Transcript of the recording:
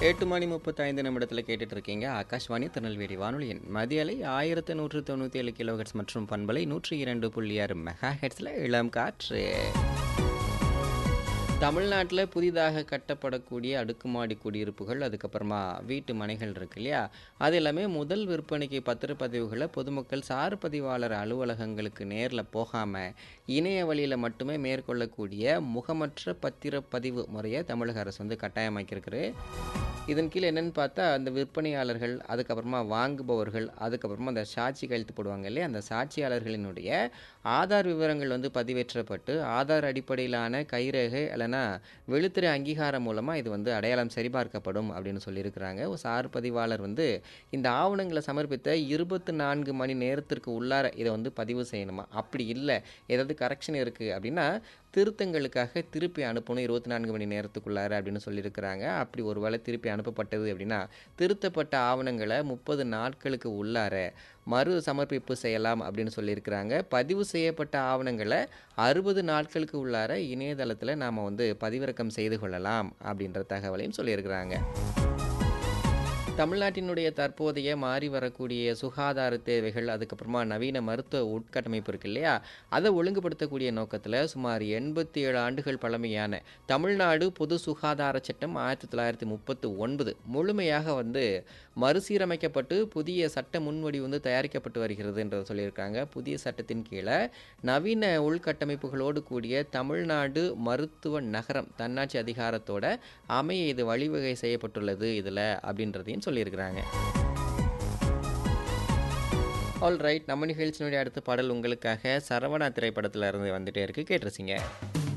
எட்டு மணி முப்பத்தைந்து நிமிடத்தில் கேட்டுட்டு இருக்கீங்க ஆகாஷ்வாணி திருநெல்வேலி வானொலியின் மதிய அலை ஆயிரத்து நூற்று தொண்ணூற்றி ஏழு கிலோஹெட்ஸ் மற்றும் பண்பலை நூற்றி இரண்டு புள்ளி ஆறு மெகா ஹெட்ஸில் இளம் காற்று தமிழ்நாட்டில் புதிதாக கட்டப்படக்கூடிய அடுக்குமாடி குடியிருப்புகள் அதுக்கப்புறமா வீட்டு மனைகள் இருக்கு இல்லையா அது எல்லாமே முதல் விற்பனைக்கு பத்திரப்பதிவுகளை பொதுமக்கள் சார் பதிவாளர் அலுவலகங்களுக்கு நேரில் போகாமல் இணைய வழியில் மட்டுமே மேற்கொள்ளக்கூடிய முகமற்ற பத்திரப்பதிவு முறையை தமிழக அரசு வந்து கட்டாயமாக்கியிருக்குது இதன் கீழ் என்னென்னு பார்த்தா அந்த விற்பனையாளர்கள் அதுக்கப்புறமா வாங்குபவர்கள் அதுக்கப்புறமா அந்த சாட்சி கையெழுத்து போடுவாங்க இல்லையா அந்த சாட்சியாளர்களினுடைய ஆதார் விவரங்கள் வந்து பதிவேற்றப்பட்டு ஆதார் அடிப்படையிலான கைரேகை இல்லைன்னா வெளுத்துறை அங்கீகாரம் மூலமாக இது வந்து அடையாளம் சரிபார்க்கப்படும் அப்படின்னு சொல்லியிருக்கிறாங்க ஒரு சார் பதிவாளர் வந்து இந்த ஆவணங்களை சமர்ப்பித்த இருபத்தி நான்கு மணி நேரத்திற்கு உள்ளார இதை வந்து பதிவு செய்யணுமா அப்படி இல்லை ஏதாவது கரெக்ஷன் இருக்குது அப்படின்னா திருத்தங்களுக்காக திருப்பி அனுப்பணும் இருபத்தி நான்கு மணி நேரத்துக்குள்ளார அப்படின்னு சொல்லியிருக்கிறாங்க அப்படி ஒரு வேளை திருப்பி அனுப்பப்பட்டது அப்படின்னா திருத்தப்பட்ட ஆவணங்களை முப்பது நாட்களுக்கு உள்ளார மறு சமர்ப்பிப்பு செய்யலாம் அப்படின்னு சொல்லியிருக்கிறாங்க பதிவு செய்யப்பட்ட ஆவணங்களை அறுபது நாட்களுக்கு உள்ளார இணையதளத்தில் நாம் வந்து பதிவிறக்கம் செய்து கொள்ளலாம் அப்படின்ற தகவலையும் சொல்லியிருக்கிறாங்க தமிழ்நாட்டினுடைய தற்போதைய மாறி வரக்கூடிய சுகாதார தேவைகள் அதுக்கப்புறமா நவீன மருத்துவ உட்கட்டமைப்பு இருக்கு இல்லையா அதை ஒழுங்குபடுத்தக்கூடிய நோக்கத்தில் சுமார் எண்பத்தி ஏழு ஆண்டுகள் பழமையான தமிழ்நாடு பொது சுகாதார சட்டம் ஆயிரத்தி தொள்ளாயிரத்தி முப்பத்து ஒன்பது முழுமையாக வந்து மறுசீரமைக்கப்பட்டு புதிய சட்ட முன்வடி வந்து தயாரிக்கப்பட்டு வருகிறதுன்றதை சொல்லியிருக்காங்க புதிய சட்டத்தின் கீழே நவீன உள்கட்டமைப்புகளோடு கூடிய தமிழ்நாடு மருத்துவ நகரம் தன்னாட்சி அதிகாரத்தோட அமைய இது வழிவகை செய்யப்பட்டுள்ளது இதில் அப்படின்றதையும் சொல்லியிருக்கிறாங்க ஆல் ரைட் நம்ம நிகழ்ச்சியினுடைய அடுத்த பாடல் உங்களுக்காக சரவணா திரைப்படத்தில் இருந்து வந்துட்டே இருக்கு கேட்டிருச்சிங்க